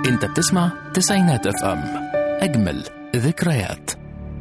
انت بتسمع تسعينات اف ام اجمل ذكريات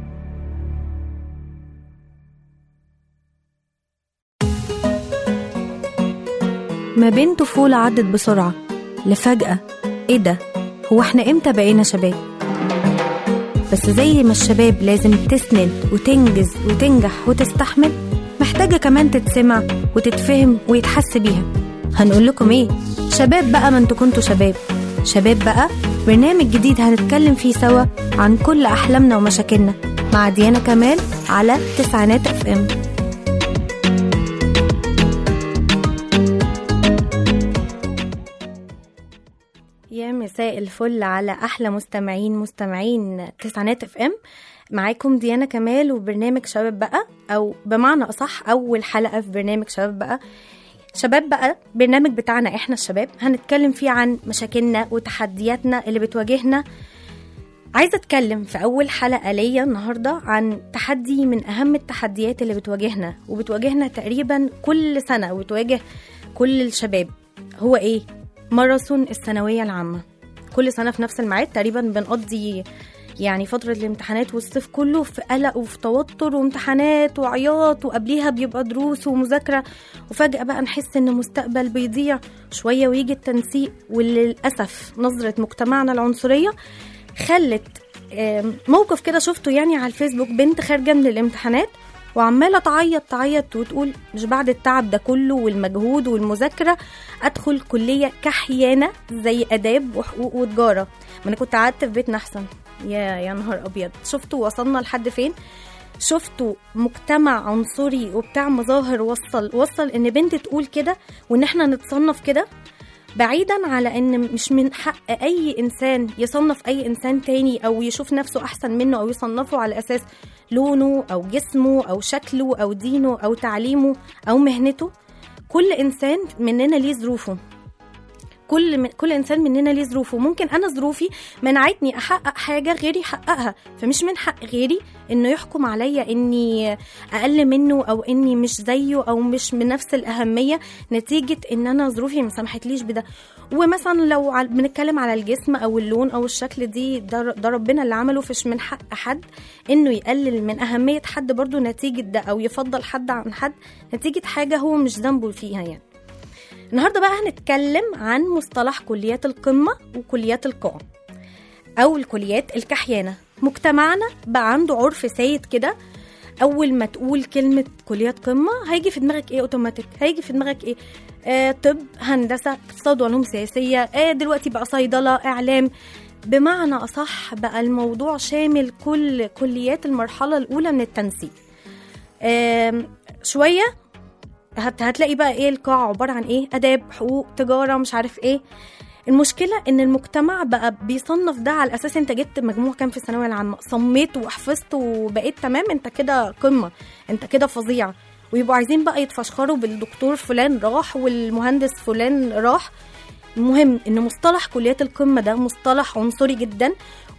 ما بين طفولة عدت بسرعة لفجأة ايه ده هو احنا امتى بقينا شباب بس زي ما الشباب لازم تسند وتنجز وتنجح وتستحمل محتاجة كمان تتسمع وتتفهم ويتحس بيها هنقول لكم ايه شباب بقى ما انتوا كنتوا شباب شباب بقى برنامج جديد هنتكلم فيه سوا عن كل أحلامنا ومشاكلنا مع ديانا كمال على تسعينات اف ام يا مساء الفل على احلى مستمعين مستمعين تسعينات اف ام معاكم ديانا كمال وبرنامج شباب بقى او بمعنى اصح اول حلقه في برنامج شباب بقى شباب بقى برنامج بتاعنا احنا الشباب هنتكلم فيه عن مشاكلنا وتحدياتنا اللي بتواجهنا عايزه اتكلم في اول حلقه ليا النهارده عن تحدي من اهم التحديات اللي بتواجهنا وبتواجهنا تقريبا كل سنه وبتواجه كل الشباب هو ايه ماراثون الثانويه العامه كل سنه في نفس الميعاد تقريبا بنقضي يعني فترة الامتحانات والصيف كله في قلق وفي توتر وامتحانات وعياط وقبليها بيبقى دروس ومذاكرة وفجأة بقى نحس ان المستقبل بيضيع شوية ويجي التنسيق وللأسف نظرة مجتمعنا العنصرية خلت آم، موقف كده شفته يعني على الفيسبوك بنت خارجة من الامتحانات وعمالة تعيط تعيط وتقول مش بعد التعب ده كله والمجهود والمذاكرة أدخل كلية كحيانة زي آداب وحقوق وتجارة ما أنا كنت قعدت في بيتنا أحسن يا يا نهار أبيض شفتوا وصلنا لحد فين شفتوا مجتمع عنصري وبتاع مظاهر وصل وصل ان بنت تقول كده وان احنا نتصنف كده بعيدا على ان مش من حق اي انسان يصنف اي انسان تاني او يشوف نفسه احسن منه او يصنفه على اساس لونه او جسمه او شكله او دينه او تعليمه او مهنته كل انسان مننا ليه ظروفه كل من كل انسان مننا ليه ظروفه ممكن انا ظروفي منعتني احقق حاجه غيري يحققها فمش من حق غيري انه يحكم عليا اني اقل منه او اني مش زيه او مش بنفس الاهميه نتيجه ان انا ظروفي ما سمحتليش بده ومثلا لو عل- بنتكلم على الجسم او اللون او الشكل دي ده, ده ربنا اللي عمله فش من حق حد انه يقلل من اهميه حد برضو نتيجه ده او يفضل حد عن حد نتيجه حاجه هو مش ذنبه فيها يعني النهارده بقى هنتكلم عن مصطلح كليات القمه وكليات القاع او الكليات الكحيانه مجتمعنا بقى عنده عرف سيد كده اول ما تقول كلمه كليات قمه هيجي في دماغك ايه اوتوماتيك هيجي في دماغك ايه آه طب هندسه اقتصاد وعلوم سياسيه آه دلوقتي بقى صيدله اعلام بمعنى اصح بقى الموضوع شامل كل كليات المرحله الاولى من التنسيق آم، شويه هت هتلاقي بقى ايه القاع عباره عن ايه اداب حقوق تجاره مش عارف ايه المشكله ان المجتمع بقى بيصنف ده على اساس انت جبت مجموع كام في الثانويه العامه صميت وحفظت وبقيت تمام انت كده قمه انت كده فظيع ويبقوا عايزين بقى يتفشخروا بالدكتور فلان راح والمهندس فلان راح المهم ان مصطلح كليات القمه ده مصطلح عنصري جدا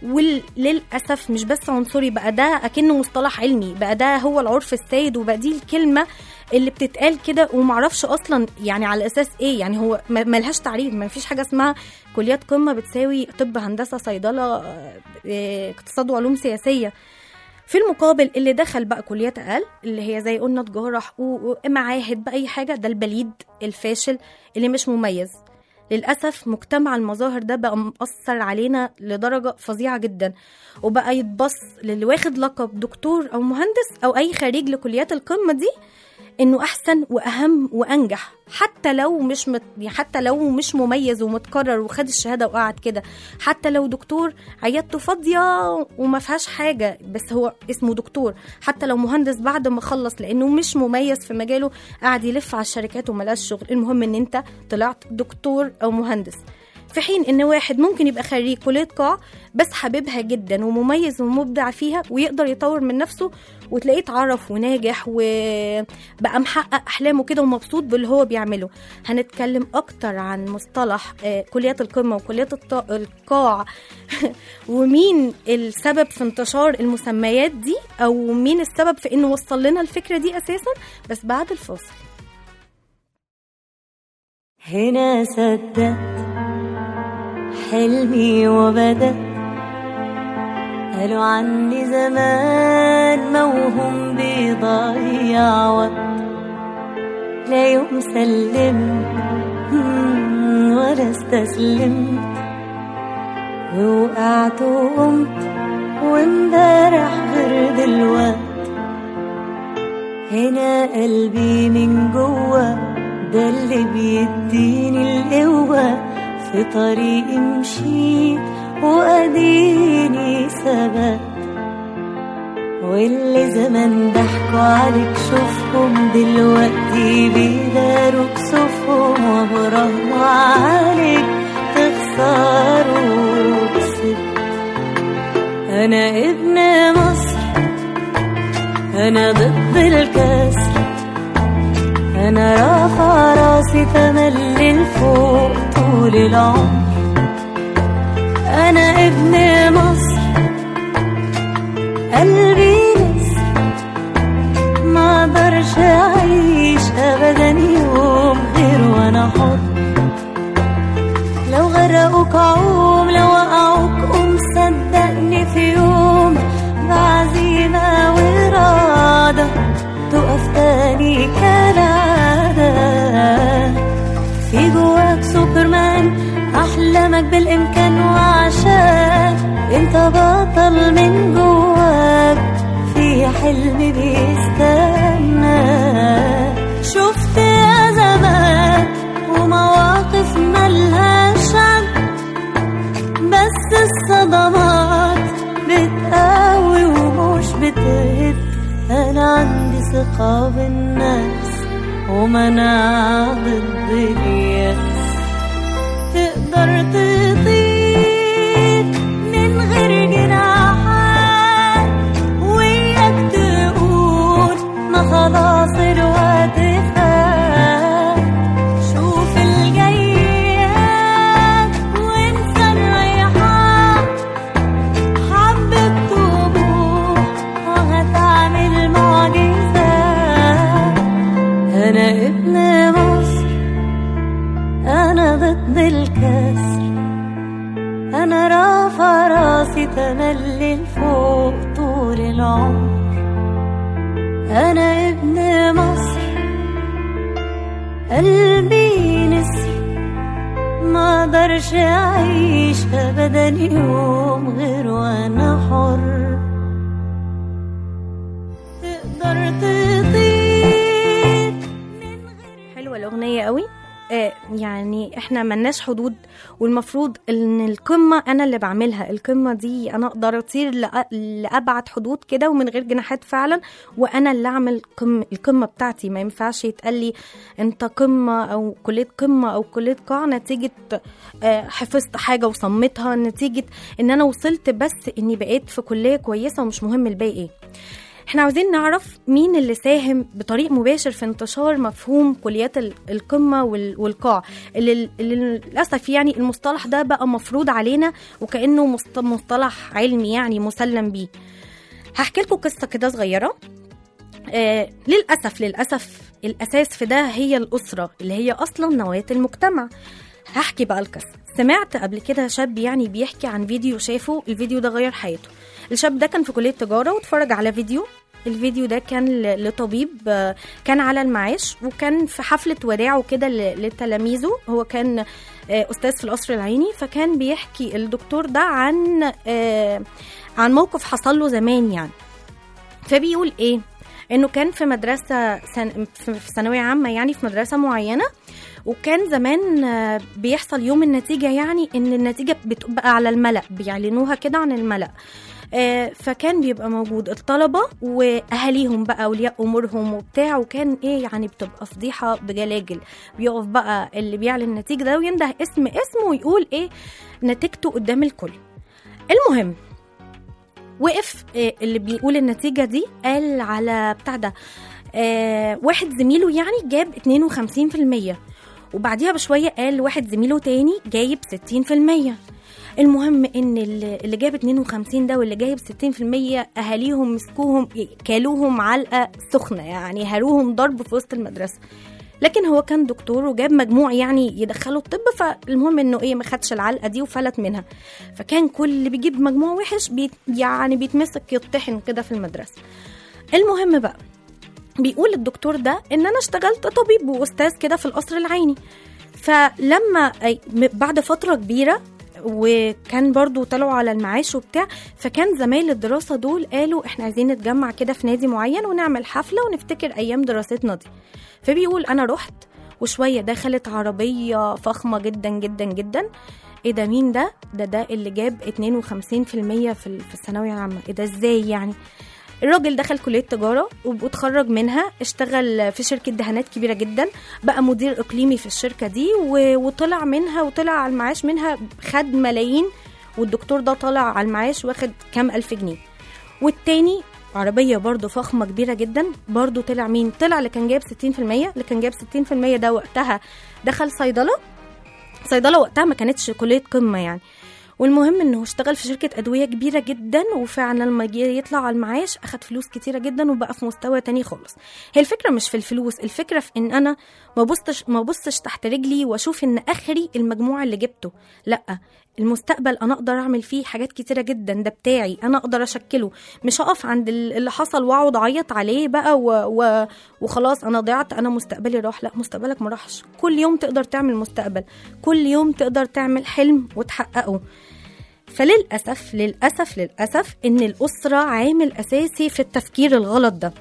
وللاسف مش بس عنصري بقى ده اكنه مصطلح علمي بقى ده هو العرف السائد وبقى دي الكلمه اللي بتتقال كده ومعرفش اصلا يعني على اساس ايه يعني هو ما- ملهاش تعريف ما فيش حاجه اسمها كليات قمه بتساوي طب هندسه صيدله آه، آه، اقتصاد وعلوم سياسيه في المقابل اللي دخل بقى كليات اقل اللي هي زي قلنا تجاره حقوق معاهد باي حاجه ده البليد الفاشل اللي مش مميز للأسف مجتمع المظاهر ده بقى مأثر علينا لدرجة فظيعة جدا وبقى يتبص للي واخد لقب دكتور أو مهندس أو أي خريج لكليات القمة دي إنه أحسن وأهم وأنجح حتى لو مش مت... حتى لو مش مميز ومتكرر وخد الشهادة وقعد كده حتى لو دكتور عيادته فاضية وما فيهاش حاجة بس هو اسمه دكتور حتى لو مهندس بعد ما خلص لأنه مش مميز في مجاله قاعد يلف على الشركات وملاش شغل المهم إن أنت طلعت دكتور أو مهندس في حين ان واحد ممكن يبقى خريج كليه قاع بس حاببها جدا ومميز ومبدع فيها ويقدر يطور من نفسه وتلاقيه اتعرف وناجح وبقى محقق احلامه كده ومبسوط باللي هو بيعمله هنتكلم اكتر عن مصطلح آه، كليات القمه وكليات الط- القاع ومين السبب في انتشار المسميات دي او مين السبب في انه وصل لنا الفكره دي اساسا بس بعد الفاصل هنا صدقت حلمي وبدأ قالوا عني زمان موهوم بيضيع وقت لا يوم سلمت مم، ولا استسلمت ووقعت وقمت وامبارح غير دلوقت هنا قلبي من جوه ده اللي بيديني القوة في طريقي مشيت وأديني ثبت واللي زمان ضحكوا عليك شوفهم دلوقتي بيداروا كسوفهم وبرغم عليك تخسروا كسبت أنا ابن مصر أنا ضد الكسر أنا رافع راسي تملي لفوق طول العمر أنا ابن مصر قلبي نسر ما اقدرش أعيش أبدا يوم غير وأنا حر لو غرقوك عوم لو وقعوك قوم صدقني في يوم بعزيمة وإرادة تقف تاني كالعادة في جواك سوبرمان أحلامك بالإمكان وعشان انت بطل من جواك في حلم بيستنى شفت أزمات ومواقف ملهاش عد بس الصدمات بتقوي ومش بتهد انا عندي ثقة بالنفس ومناعة ضد اليأس تقدر تطير من غير جناحات وياك تقول ما خلاص الوقت فات شوف الجيات وانسى الريحان حبة طموح وهتعمل معجزات أنا ابن مصر أنا ضد الكسر أنا رافع راسي تملي لفوق طول العمر أنا ابن مصر قلبي نسر ما اقدرش اعيش ابدا يوم غير وانا حر تقدر تطير حلوه الاغنيه قوي آه يعني احنا ملناش حدود والمفروض ان القمه انا اللي بعملها القمه دي انا اقدر اطير لأ- لابعد حدود كده ومن غير جناحات فعلا وانا اللي اعمل قم القمه بتاعتي ما ينفعش يتقال لي انت قمه او كليه قمه او كليه قاع نتيجه آه حفظت حاجه وصمتها نتيجه ان انا وصلت بس اني بقيت في كليه كويسه ومش مهم الباقي ايه احنا عاوزين نعرف مين اللي ساهم بطريق مباشر في انتشار مفهوم كليات ال- القمة وال- والقاع اللي, اللي للأسف يعني المصطلح ده بقى مفروض علينا وكأنه مصط- مصطلح علمي يعني مسلم بيه هحكي لكم قصة كده صغيرة آه للأسف للأسف الأساس في ده هي الأسرة اللي هي أصلا نواة المجتمع هحكي بقى القصة سمعت قبل كده شاب يعني بيحكي عن فيديو شافه الفيديو ده غير حياته الشاب ده كان في كلية تجارة واتفرج على فيديو الفيديو ده كان ل- لطبيب آه، كان على المعاش وكان في حفلة وداعه كده ل- لتلاميذه هو كان آه، أستاذ في القصر العيني فكان بيحكي الدكتور ده عن آه، عن موقف حصل له زمان يعني فبيقول ايه انه كان في مدرسه سن... في في ثانويه عامه يعني في مدرسه معينه وكان زمان آه، بيحصل يوم النتيجه يعني ان النتيجه بتبقى على الملا بيعلنوها كده عن الملا آه، فكان بيبقى موجود الطلبه واهاليهم بقى اولياء امورهم وبتاع وكان ايه يعني بتبقى فضيحه بجلاجل بيقف بقى اللي بيعلن النتيجه ده وينده اسم اسمه ويقول ايه نتيجته قدام الكل المهم وقف آه، اللي بيقول النتيجة دي قال على بتاع ده آه واحد زميله يعني جاب 52% وبعديها بشوية قال واحد زميله تاني جايب 60% المهم ان اللي اللي جاب 52 ده واللي جايب 60% اهاليهم مسكوهم كالوهم علقه سخنه يعني هروهم ضرب في وسط المدرسه لكن هو كان دكتور وجاب مجموع يعني يدخله الطب فالمهم انه ايه ما خدش العلقه دي وفلت منها فكان كل اللي بيجيب مجموع وحش بيت يعني بيتمسك يطحن كده في المدرسه المهم بقى بيقول الدكتور ده ان انا اشتغلت طبيب واستاذ كده في القصر العيني فلما أي- م- بعد فتره كبيره وكان برضو طلعوا على المعاش وبتاع فكان زمايل الدراسة دول قالوا احنا عايزين نتجمع كده في نادي معين ونعمل حفلة ونفتكر أيام دراستنا دي فبيقول أنا رحت وشوية دخلت عربية فخمة جدا جدا جدا ايه ده مين ده؟ ده ده اللي جاب 52% في ال- في الثانوية العامة ايه ده ازاي يعني؟ الراجل دخل كلية تجارة واتخرج منها اشتغل في شركة دهانات كبيرة جدا بقى مدير إقليمي في الشركة دي و- وطلع منها وطلع على المعاش منها خد ملايين والدكتور ده طالع على المعاش واخد كام ألف جنيه والتاني عربية برضه فخمة كبيرة جدا برضه طلع مين؟ طلع اللي كان جايب 60% اللي كان جايب 60% ده وقتها دخل صيدلة صيدلة وقتها ما كانتش كلية قمة يعني والمهم انه اشتغل في شركة ادوية كبيرة جدا وفعلا لما جه يطلع على المعاش اخد فلوس كتيرة جدا وبقى في مستوى تاني خالص هي الفكرة مش في الفلوس الفكرة في ان انا ما بصش ما بصش تحت رجلي واشوف ان اخري المجموع اللي جبته لا المستقبل انا اقدر اعمل فيه حاجات كتيرة جدا ده بتاعي انا اقدر اشكله مش هقف عند ال- اللي حصل واقعد اعيط عليه بقى و... و... وخلاص انا ضيعت انا مستقبلي راح لا مستقبلك ما راحش كل يوم تقدر تعمل مستقبل كل يوم تقدر تعمل حلم وتحققه فللأسف للأسف للأسف إن الأسرة عامل أساسي في التفكير الغلط ده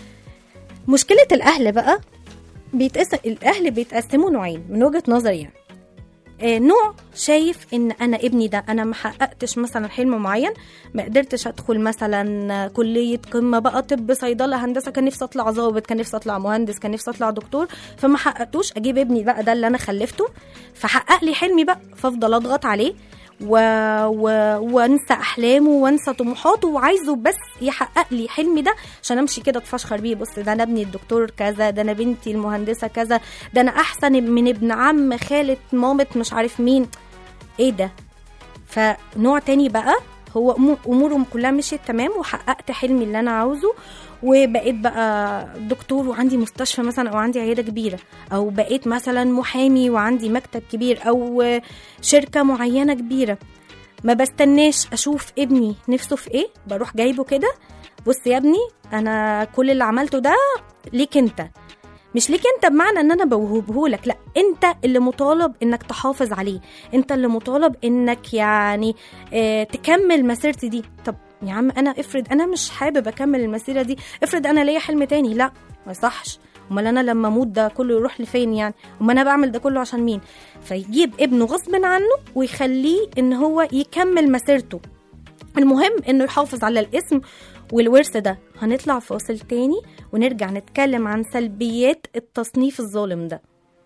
مشكلة الأهل بقى بيتقسم الأهل بيتقسموا نوعين من وجهة نظري يعني آه، نوع شايف ان انا ابني ده انا ما حققتش مثلا حلم معين ما قدرتش ادخل مثلا كليه قمه بقى طب صيدله هندسه كان نفسي اطلع ضابط كان نفسي اطلع مهندس كان نفسي اطلع دكتور فما حققتوش اجيب ابني بقى ده اللي انا خلفته فحقق لي حلمي بقى فافضل اضغط عليه و... و... وانسى احلامه وانسى طموحاته وعايزه بس يحقق لي حلمي ده عشان امشي كده اتفشخر بيه بص ده انا ابني الدكتور كذا ده انا بنتي المهندسه كذا ده انا احسن من ابن عم خاله مامه مش عارف مين ايه ده فنوع تاني بقى هو أمو- امورهم كلها مشيت تمام وحققت حلمي اللي انا عاوزه وبقيت بقى دكتور وعندي مستشفى مثلا او عندي عياده كبيره او بقيت مثلا محامي وعندي مكتب كبير او شركه معينه كبيره ما بستناش اشوف ابني نفسه في ايه بروح جايبه كده بص يا ابني انا كل اللي عملته ده ليك انت مش ليك انت بمعنى ان انا بوهبهولك لا انت اللي مطالب انك تحافظ عليه انت اللي مطالب انك يعني اه تكمل مسيرتي دي طب يا عم انا افرض انا مش حابب اكمل المسيره دي افرض انا ليا حلم تاني لا ما يصحش امال انا لما اموت ده كله يروح لفين يعني امال انا بعمل ده كله عشان مين فيجيب ابنه غصب عنه ويخليه ان هو يكمل مسيرته المهم انه يحافظ على الاسم والورث ده هنطلع فاصل تاني ونرجع نتكلم عن سلبيات التصنيف الظالم ده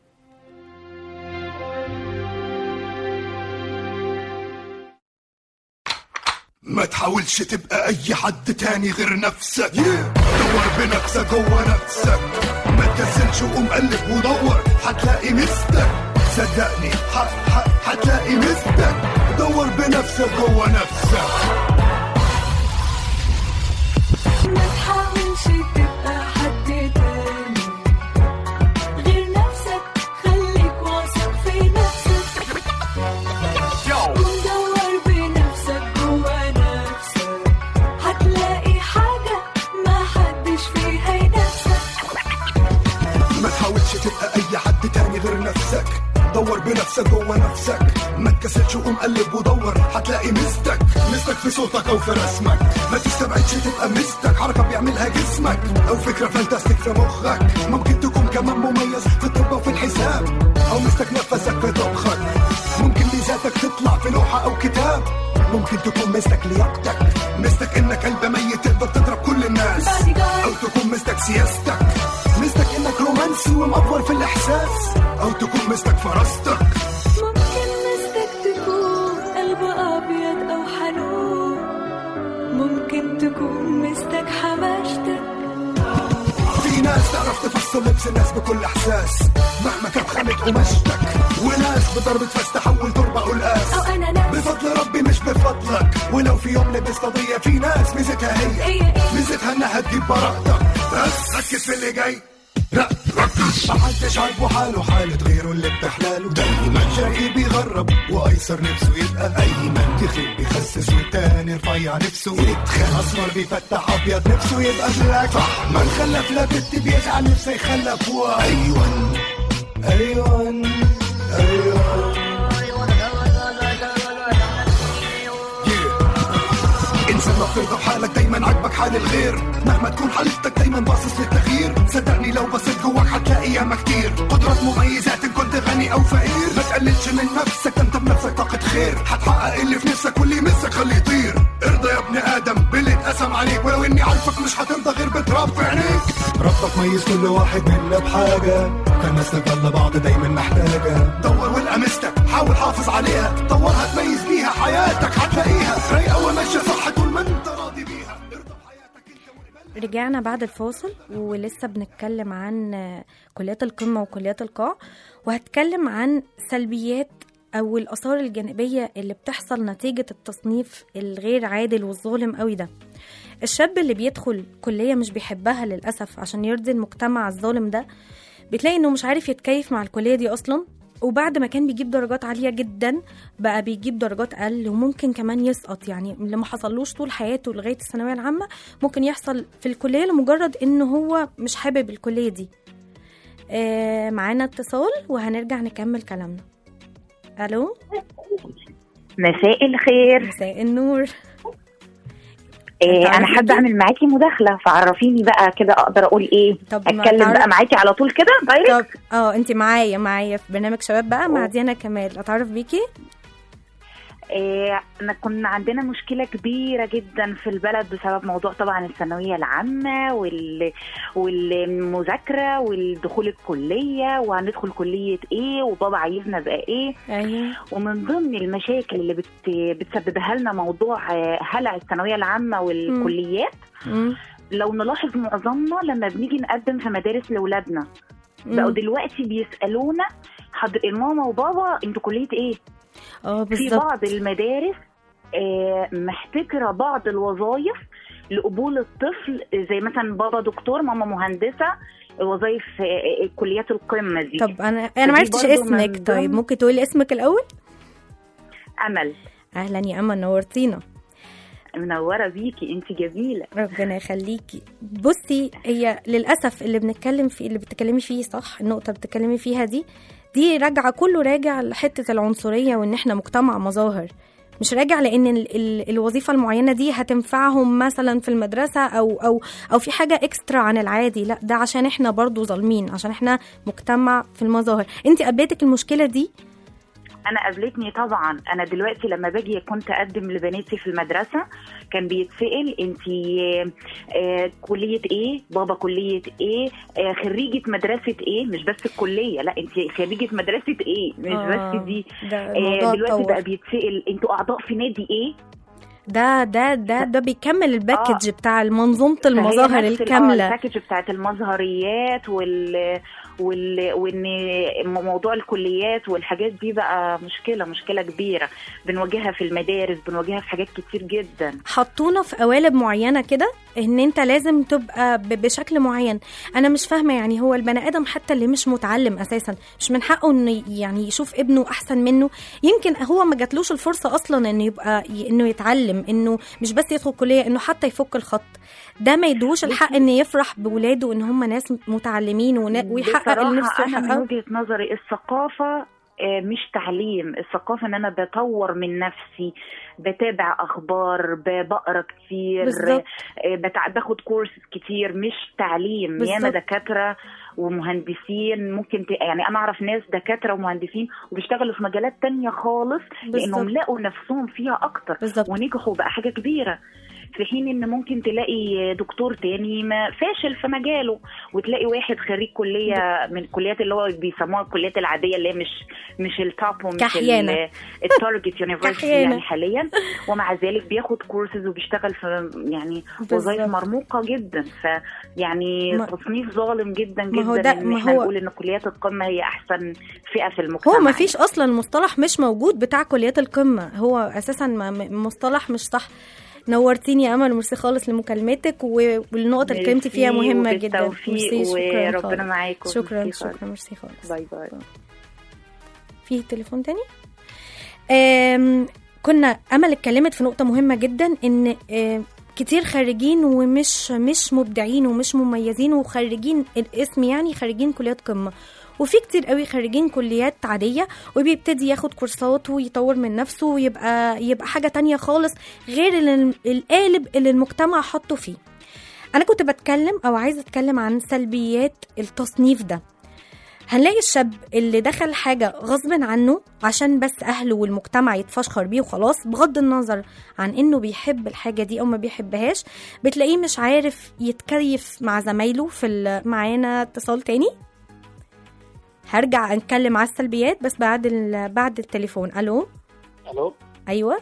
ما تحاولش تبقى اي حد تاني غير نفسك دور بنفسك جوه نفسك ما تكسلش وقوم قلب ودور هتلاقي مستك صدقني ح- ح- هتلاقي مستك دور بنفسك جوه نفسك ما تحاولش تبقى حد تاني غير نفسك خليك واثق في نفسك ودور بنفسك جوا نفسك هتلاقي حاجة ما حدش فيها ينافسك ما تحاولش تبقى اي حد تاني غير نفسك دور بنفسك جوه نفسك ما تكسلش وقوم قلب ودور هتلاقي مستك مستك في صوتك او في رسمك ما تستبعدش تبقى مستك حركه بيعملها جسمك او فكره فانتاستيك في مخك ممكن تكون كمان مميز في الطب وفي الحساب او مستك نفسك في طبخك ممكن ميزاتك تطلع في لوحه او كتاب ممكن تكون مستك لياقتك مستك انك قلب ميت تقدر تضرب كل الناس او تكون مستك سياستك مستك انك رومانسي ومأفور في الاحساس او تكون مستك فراستك ممكن مستك تكون قلب أبيض أو حنون ممكن تكون مستك حماشتك في ناس تعرف تفصل لبس الناس بكل احساس مهما كان خامة قماشتك وناس بضربة فاس تحول تربة قلقاس أو أنا ناس بفضل ربي مش بفضلك ولو في يوم لبست قضية في ناس ميزتها هي هي إيه؟ ميزتها انها تجيب براءتك بس ركز في اللي جاي لا ركز محدش عاجبه حاله حالة غيره اللي بتحلاله دايما شقي بيغرب وايسر نفسه يبقى ايمن تخيل بيخسس والتاني رفيع نفسه يتخن اسمر بيفتح ابيض نفسه يبقى بلاك صح من خلف لا بنت بيزعل نفسه يخلف وايون ايون ايون انسان ما بترضى بحالك دايما عاجبك حال الغير مهما تكون حالتك دايما باصص للتغيير صدقني لو بصيت جواك هتلاقي ياما كتير قدرات مميزات ان كنت غني او فقير ما تقللش من نفسك ده انت بنفسك طاقة خير هتحقق اللي في نفسك واللي يمسك خليه يطير ارضى يا ابن ادم باللي اتقسم عليك ولو اني عارفك مش هترضى غير بتراب في عينيك ربك ميز كل واحد منا بحاجة فالناس تفضل بعض دايما محتاجة دور والقى مستك حاول حافظ عليها طورها تميز بيها حياتك هتلاقيها رايقة وماشية صح طول ما انت راضي بيها ارضى بحياتك انت والقبال رجعنا بعد الفاصل ولسه بنتكلم عن آه، كليات القمة وكليات القاع وهتكلم عن سلبيات أو الآثار الجانبية اللي بتحصل نتيجة التصنيف الغير عادل والظالم قوي ده الشاب اللي بيدخل كلية مش بيحبها للأسف عشان يرضي المجتمع الظالم ده بتلاقي إنه مش عارف يتكيف مع الكلية دي أصلا وبعد ما كان بيجيب درجات عالية جدا بقى بيجيب درجات أقل وممكن كمان يسقط يعني اللي ما حصلوش طول حياته لغاية الثانوية العامة ممكن يحصل في الكلية لمجرد إنه هو مش حابب الكلية دي آه معانا اتصال وهنرجع نكمل كلامنا ألو مساء الخير مساء النور إيه انا تعرفي حابه كده؟ اعمل معاكي مداخله فعرفيني بقى كده اقدر اقول ايه طب ما اتكلم تعرف- بقى معاكي على طول كده دايركت طب اه انت معايا معايا في برنامج شباب بقى مع ديانا كمال اتعرف بيكي إيه انا كنا عندنا مشكله كبيره جدا في البلد بسبب موضوع طبعا الثانويه العامه وال... والمذاكره والدخول الكليه وهندخل كليه ايه وبابا عايزنا بقى ايه ايوه ومن ضمن المشاكل اللي بت... بتسببها لنا موضوع آه، هلع الثانويه العامه والكليات مم. لو نلاحظ معظمنا لما بنيجي نقدم في مدارس لاولادنا بقوا مم. دلوقتي بيسالونا حضر ماما وبابا انتوا كليه ايه؟ اه في بالظبط بعض المدارس آه، محتكره بعض الوظائف لقبول الطفل زي مثلا بابا دكتور ماما مهندسه وظائف آه، كليات القمه دي طب انا انا فدي ما عرفتش برضو اسمك من طيب ضمن- ممكن تقولي اسمك الاول امل اهلا يا اما نورتينا منوره بيكي انت جميله ربنا يخليكي بصي هي للاسف اللي بنتكلم فيه اللي بتتكلمي فيه صح النقطه اللي بتتكلمي فيها دي دي راجعه كله راجع لحته العنصريه وان احنا مجتمع مظاهر مش راجع لان ال ال الوظيفه المعينه دي هتنفعهم مثلا في المدرسه او او او في حاجه اكسترا عن العادي لا ده عشان احنا برضو ظالمين عشان احنا مجتمع في المظاهر انت قابلتك المشكله دي انا قابلتني طبعا انا دلوقتي لما باجي كنت اقدم لبناتي في المدرسه كان بيتسال انت كليه ايه بابا كليه ايه آه، خريجه مدرسه ايه مش بس الكليه لا انت خريجه مدرسه ايه مش آه، بس دي ده آه، الموضوع دلوقتي اتطور. بقى بيتسال انتوا اعضاء في نادي ايه ده ده ده ده بيكمل الباكج بتاع منظومه فهي المظاهر نفس ال- آه، الكامله الباكج بتاعت المظهريات وال وال وان موضوع الكليات والحاجات دي بقى مشكله مشكله كبيره بنواجهها في المدارس بنواجهها في حاجات كتير جدا حطونا في قوالب معينه كده ان انت لازم تبقى ب- بشكل معين انا مش فاهمه يعني هو البني ادم حتى اللي مش متعلم اساسا مش من حقه انه يعني يشوف ابنه احسن منه يمكن هو ما جاتلوش الفرصه اصلا انه يبقى انه يتعلم انه مش بس يدخل كليه انه حتى يفك الخط ده ما يدوش الحق ان يفرح بولاده ان هم ناس متعلمين ونا- ويحقق اللي نفسه بصراحة أنا من يحققه وجهة نظري الثقافة آه، مش تعليم الثقافة ان انا بطور من نفسي بتابع اخبار ب- بقرا كتير بالظبط. آه، بتع... باخد كورس كتير مش تعليم بالظبط. ياما دكاترة ومهندسين ممكن ت... يعني انا اعرف ناس دكاترة ومهندسين وبيشتغلوا في مجالات تانية خالص لانهم بالظبط. لقوا نفسهم فيها اكتر بالظبط. ونجحوا بقى حاجة كبيرة في حين ان ممكن تلاقي دكتور تاني ما فاشل في مجاله وتلاقي واحد خريج كليه من الكليات اللي هو بيسموها الكليات العاديه اللي هي مش مش التوب ومش كحيانة. ال- التارجت يونيفرسيتي كحيانة. يعني حاليا ومع ذلك بياخد كورسز وبيشتغل في يعني وظائف بالظبط. مرموقه جدا فيعني ما- تصنيف ظالم جدا ما هو جدا ده- ان ما احنا هو- نقول ان كليات القمه هي احسن فئه في المجتمع هو ما فيش اصلا مصطلح مش موجود بتاع كليات القمه هو اساسا ما- م- مصطلح مش صح نورتيني يا امل وميرسي خالص لمكالمتك و- والنقط اللي اتكلمتي فيها ميرسي مهمه جدا وبالتوفيق ميرسي، شكرا وربنا خالص. معاكم. شكرا ميرسي خالص. شكرا ميرسي خالص باي باي في تليفون تاني آم، كنا امل اتكلمت في نقطه مهمه جدا ان آم، كتير خارجين ومش مش مبدعين ومش مميزين وخريجين الاسم يعني خريجين كليات قمه وفي كتير قوي خريجين كليات عاديه وبيبتدي ياخد كورسات ويطور من نفسه ويبقى يبقى حاجه تانية خالص غير ال- القالب اللي المجتمع حطه فيه انا كنت بتكلم او عايزه اتكلم عن سلبيات التصنيف ده هنلاقي الشاب اللي دخل حاجة غصب عنه عشان بس أهله والمجتمع يتفشخر بيه وخلاص بغض النظر عن إنه بيحب الحاجة دي أو ما بيحبهاش بتلاقيه مش عارف يتكيف مع زمايله في ال- معانا اتصال تاني هرجع أتكلم على السلبيات بس بعد ال... بعد التليفون ألو الو أيوة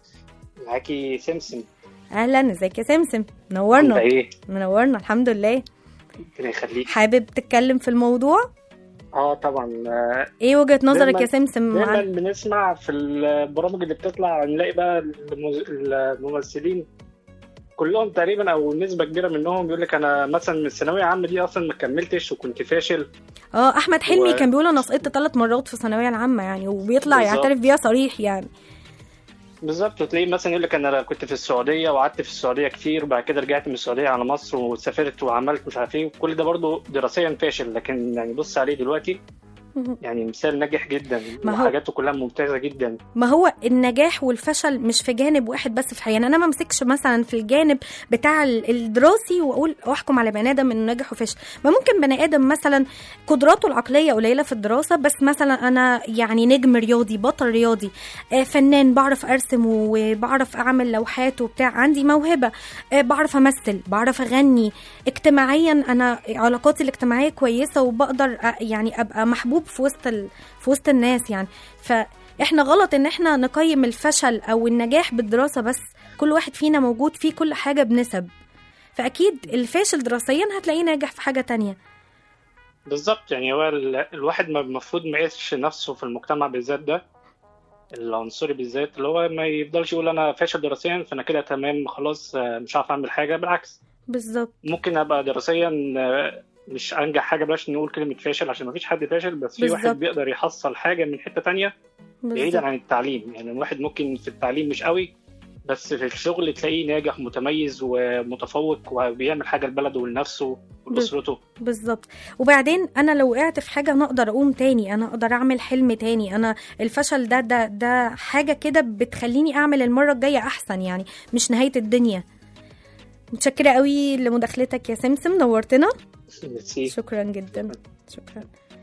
معاكي سمسم أهلا ازيك يا سمسم منورنا عاملة ايه منورنا الحمد لله ربنا يخليك حابب تتكلم في الموضوع اه طبعا آه، ايه وجهة نظرك دايماً- يا سمسم دايما عن... بنسمع في البرامج اللي بتطلع نلاقي بقى المز- الممثلين كلهم تقريبا او نسبه كبيره منهم بيقول لك انا مثلا من الثانويه عامه دي اصلا ما كملتش وكنت فاشل اه احمد حلمي و- كان بيقول انا سقطت ثلاث مرات في الثانويه العامه يعني وبيطلع بالظبط. يعترف بيها صريح يعني بالظبط وتلاقيه مثلا يقول لك انا كنت في السعوديه وقعدت في السعوديه كتير وبعد كده رجعت من السعوديه على مصر وسافرت وعملت مش عارف ايه كل ده برضه دراسيا فاشل لكن يعني بص عليه دلوقتي يعني مثال ناجح جدا ما هو- وحاجاته كلها ممتازه جدا ما هو النجاح والفشل مش في جانب واحد بس في الحياه يعني انا ما امسكش مثلا في الجانب بتاع ال- الدراسي واقول واحكم على بني ادم انه ناجح وفشل ما ممكن بني ادم مثلا قدراته العقليه قليله في الدراسه بس مثلا انا يعني نجم رياضي بطل رياضي آه، فنان بعرف ارسم وبعرف اعمل لوحات وبتاع عندي موهبه آه، بعرف امثل بعرف اغني اجتماعيا انا علاقاتي الاجتماعيه كويسه وبقدر أ- يعني ابقى محبوب في وسط ال... في وسط الناس يعني فاحنا غلط ان احنا نقيم الفشل او النجاح بالدراسه بس كل واحد فينا موجود فيه كل حاجه بنسب فاكيد الفاشل دراسيا هتلاقيه ناجح في حاجه تانية بالظبط يعني هو ال- الواحد ما المفروض ما يقيسش نفسه في المجتمع بالذات ده العنصري بالذات اللي هو ما يفضلش يقول انا فاشل دراسيا فانا كده تمام خلاص آه، مش عارف اعمل حاجه بالعكس بالظبط ممكن ابقى دراسيا آه، مش انجح حاجه بلاش نقول كلمه فاشل عشان ما فيش حد فاشل بس في بالظبط. واحد بيقدر يحصل حاجه من حته تانية بعيدا بالظبط عن التعليم يعني الواحد ممكن في التعليم مش قوي بس في الشغل تلاقيه ناجح متميز ومتفوق وبيعمل حاجه لبلده ولنفسه ولاسرته بالظبط وبعدين انا لو وقعت في حاجه انا اقدر اقوم تاني انا اقدر اعمل حلم تاني انا الفشل ده ده ده حاجه كده بتخليني اعمل المره الجايه احسن يعني مش نهايه الدنيا متشكره قوي لمداخلتك يا سمسم نورتنا ميرسي. شكرا جدا شكرا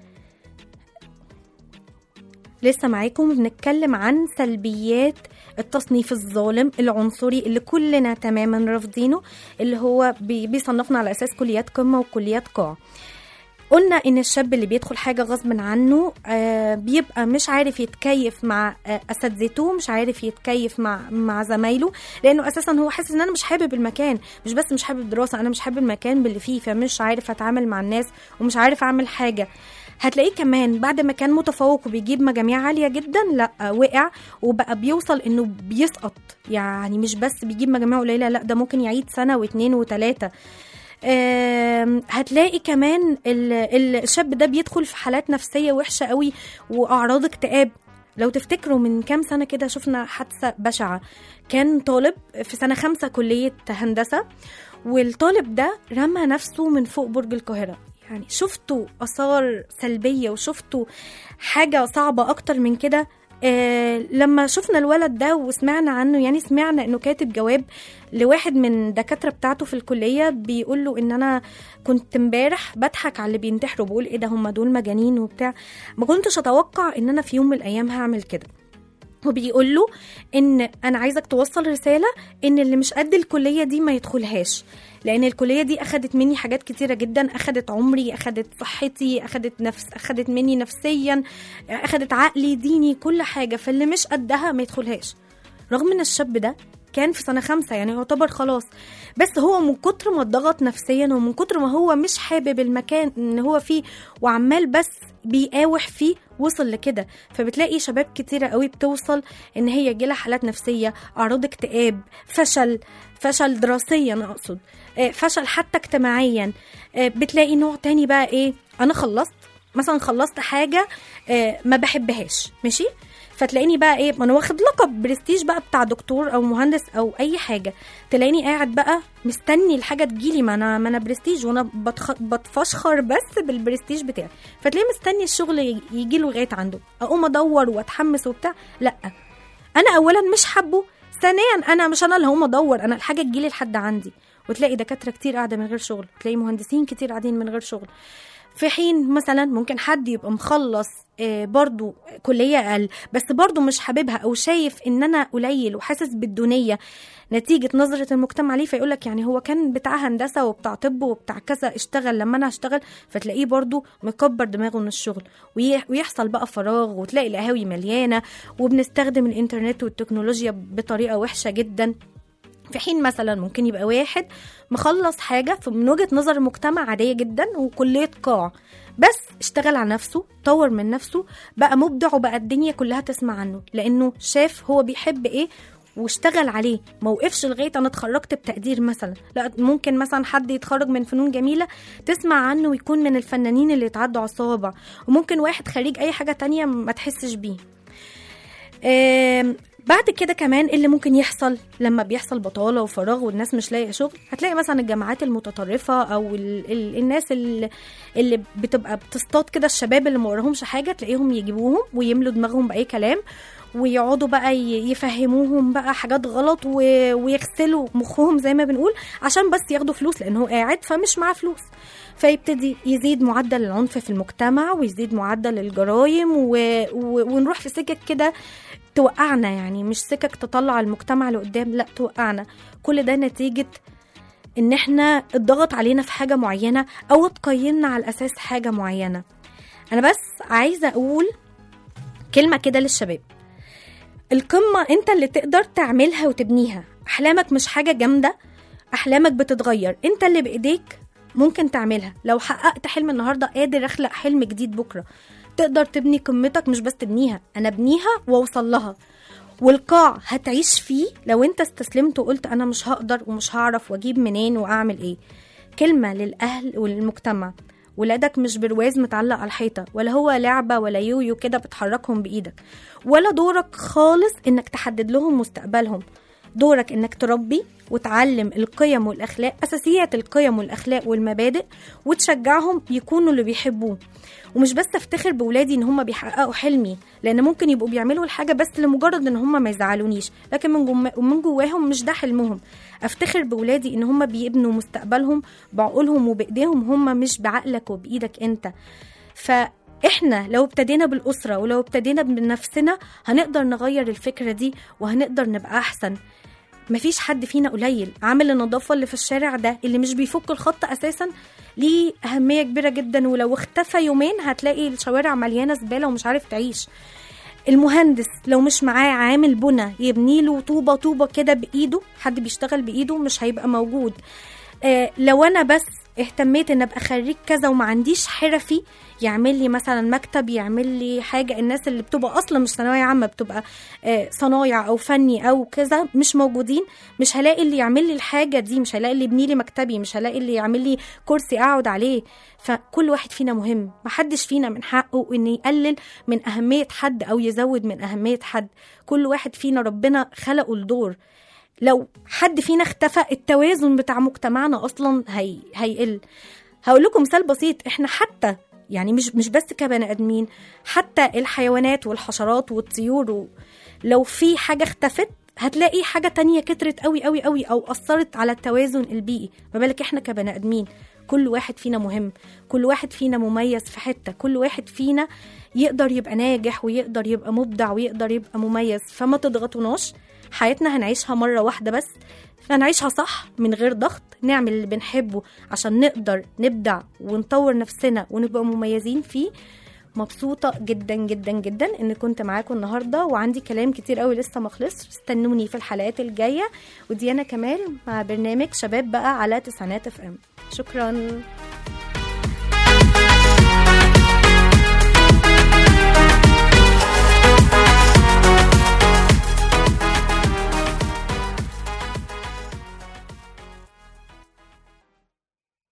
لسه معاكم بنتكلم عن سلبيات التصنيف الظالم العنصري اللي كلنا تماما رافضينه اللي هو بي- بيصنفنا على اساس كليات قمه وكليات قاع قلنا ان الشاب اللي بيدخل حاجه غصب عنه آه بيبقى مش عارف يتكيف مع آه اساتذته مش عارف يتكيف مع مع زمايله لانه اساسا هو حاسس ان انا مش حابب المكان مش بس مش حابب الدراسه انا مش حابب المكان باللي فيه فمش عارف اتعامل مع الناس ومش عارف اعمل حاجه هتلاقيه كمان بعد ما كان متفوق وبيجيب مجاميع عاليه جدا لا وقع وبقى بيوصل انه بيسقط يعني مش بس بيجيب مجاميع قليله لا ده ممكن يعيد سنه واثنين وثلاثه آم، هتلاقي كمان ال- ال- الشاب ده بيدخل في حالات نفسيه وحشه قوي واعراض اكتئاب لو تفتكروا من كام سنه كده شفنا حادثه بشعه كان طالب في سنه خمسة كليه هندسه والطالب ده رمى نفسه من فوق برج القاهره يعني شفتوا اثار سلبيه وشفتوا حاجه صعبه اكتر من كده آه لما شفنا الولد ده وسمعنا عنه يعني سمعنا انه كاتب جواب لواحد من دكاتره بتاعته في الكليه بيقول له ان انا كنت امبارح بضحك على اللي بينتحروا بقول ايه ده هم دول مجانين وبتاع ما كنتش اتوقع ان انا في يوم من الايام هعمل كده وبيقول له ان انا عايزك توصل رساله ان اللي مش قد الكليه دي ما يدخلهاش لان الكليه دي اخدت مني حاجات كتيره جدا اخدت عمري اخدت صحتي اخدت نفس اخدت مني نفسيا اخدت عقلي ديني كل حاجه فاللي مش قدها ما يدخلهاش رغم ان الشاب ده كان في سنه خمسة يعني يعتبر خلاص بس هو من كتر ما اتضغط نفسيا ومن كتر ما هو مش حابب المكان ان هو فيه وعمال بس بيقاوح فيه وصل لكده فبتلاقي شباب كتيرة قوي بتوصل ان هي يجيلها حالات نفسية اعراض اكتئاب فشل فشل دراسيا اقصد آه، فشل حتى اجتماعيا آه، بتلاقي نوع تاني بقى ايه انا خلصت مثلا خلصت حاجة آه، ما بحبهاش ماشي فتلاقيني بقى ايه ما انا واخد لقب برستيج بقى بتاع دكتور او مهندس او اي حاجه تلاقيني قاعد بقى مستني الحاجه تجيلي ما انا ما انا برستيج وانا بتخ... بتفشخر بس بالبرستيج بتاعي فتلاقيه مستني الشغل يجي له لغايه عنده اقوم ادور واتحمس وبتاع لا انا اولا مش حابه ثانيا انا مش انا اللي هقوم ادور انا الحاجه تجيلي لحد عندي وتلاقي دكاتره كتير قاعده من غير شغل تلاقي مهندسين كتير قاعدين من غير شغل في حين مثلا ممكن حد يبقى مخلص آه، برضو كلية أقل بس برضو مش حاببها أو شايف إن أنا قليل وحاسس بالدونية نتيجة نظرة المجتمع ليه فيقولك يعني هو كان بتاع هندسة وبتاع طب وبتاع كذا اشتغل لما أنا هشتغل فتلاقيه برضو مكبر دماغه من الشغل وي- ويحصل بقى فراغ وتلاقي القهاوي مليانة وبنستخدم الإنترنت والتكنولوجيا بطريقة وحشة جدا في حين مثلا ممكن يبقى واحد مخلص حاجة في- من وجهة نظر المجتمع عادية جدا وكلية قاع بس اشتغل على نفسه طور من نفسه بقى مبدع وبقى الدنيا كلها تسمع عنه لأنه شاف هو بيحب ايه واشتغل عليه ما وقفش لغايه انا اتخرجت بتقدير مثلا لا ممكن مثلا حد يتخرج من فنون جميله تسمع عنه ويكون من الفنانين اللي يتعدوا على الصوابع وممكن واحد خريج اي حاجه تانية ما تحسش بيه آم، بعد كده كمان إيه اللي ممكن يحصل لما بيحصل بطالة وفراغ والناس مش لاقية شغل هتلاقي مثلا الجامعات المتطرفة أو ال ال الناس اللي, اللي بتبقى بتصطاد كده الشباب اللي ما وراهمش حاجة تلاقيهم يجيبوهم ويملوا دماغهم بأي كلام ويقعدوا بقى ي- يفهموهم بقى حاجات غلط و- ويغسلوا مخهم زي ما بنقول عشان بس ياخدوا فلوس لأن هو قاعد فمش معاه فلوس فيبتدي يزيد معدل العنف في المجتمع ويزيد معدل الجرائم و... و... ونروح في سكك كده توقعنا يعني مش سكك تطلع المجتمع لقدام لا توقعنا كل ده نتيجة ان احنا اتضغط علينا في حاجة معينة او اتقيمنا على اساس حاجة معينة انا بس عايزة اقول كلمة كده للشباب القمة انت اللي تقدر تعملها وتبنيها احلامك مش حاجة جامدة احلامك بتتغير انت اللي بايديك ممكن تعملها لو حققت حلم النهارده قادر اخلق حلم جديد بكره تقدر تبني قمتك مش بس تبنيها انا ابنيها واوصل لها والقاع هتعيش فيه لو انت استسلمت وقلت انا مش هقدر ومش هعرف واجيب منين واعمل ايه كلمه للاهل وللمجتمع ولادك مش برواز متعلق على الحيطه ولا هو لعبه ولا يويو كده بتحركهم بايدك ولا دورك خالص انك تحدد لهم مستقبلهم دورك انك تربي وتعلم القيم والاخلاق اساسيات القيم والاخلاق والمبادئ وتشجعهم يكونوا اللي بيحبوه ومش بس افتخر بولادي ان هم بيحققوا حلمي لان ممكن يبقوا بيعملوا الحاجه بس لمجرد ان هم ما يزعلونيش لكن من جم... من جواهم مش ده حلمهم افتخر بولادي ان هم بيبنوا مستقبلهم بعقولهم وبايديهم هم مش بعقلك وبايدك انت فاحنا لو ابتدينا بالاسره ولو ابتدينا بنفسنا هنقدر نغير الفكره دي وهنقدر نبقى احسن مفيش حد فينا قليل عامل النظافة اللي في الشارع ده اللي مش بيفك الخط أساسا ليه أهمية كبيرة جدا ولو اختفى يومين هتلاقي الشوارع مليانة زبالة ومش عارف تعيش المهندس لو مش معاه عامل بنا يبني له طوبة طوبة كده بإيده حد بيشتغل بإيده مش هيبقى موجود آه لو أنا بس اهتميت ان ابقى خريج كذا وما عنديش حرفي يعمل لي مثلا مكتب يعمل لي حاجه الناس اللي بتبقى اصلا مش ثانويه عامه بتبقى آه، صنايع او فني او كذا مش موجودين مش هلاقي اللي يعمل لي الحاجه دي مش هلاقي اللي يبني لي مكتبي مش هلاقي اللي يعمل لي كرسي اقعد عليه فكل واحد فينا مهم محدش فينا من حقه ان يقلل من اهميه حد او يزود من اهميه حد كل واحد فينا ربنا خلقه الدور لو حد فينا اختفى التوازن بتاع مجتمعنا اصلا هي... هيقل هقول لكم مثال بسيط احنا حتى يعني مش مش بس كبني ادمين حتى الحيوانات والحشرات والطيور و... لو في حاجه اختفت هتلاقي حاجه تانية كترت قوي قوي قوي او اثرت على التوازن البيئي ما بالك احنا كبني ادمين كل واحد فينا مهم كل واحد فينا مميز في حته كل واحد فينا يقدر يبقى ناجح ويقدر يبقى مبدع ويقدر يبقى مميز فما تضغطوناش حياتنا هنعيشها مرة واحدة بس هنعيشها صح من غير ضغط نعمل اللي بنحبه عشان نقدر نبدع ونطور نفسنا ونبقى مميزين فيه مبسوطة جدا جدا جدا ان كنت معاكم النهاردة وعندي كلام كتير قوي لسه ما خلصش استنوني في الحلقات الجاية وديانا كمال مع برنامج شباب بقى على تسعينات اف ام شكرا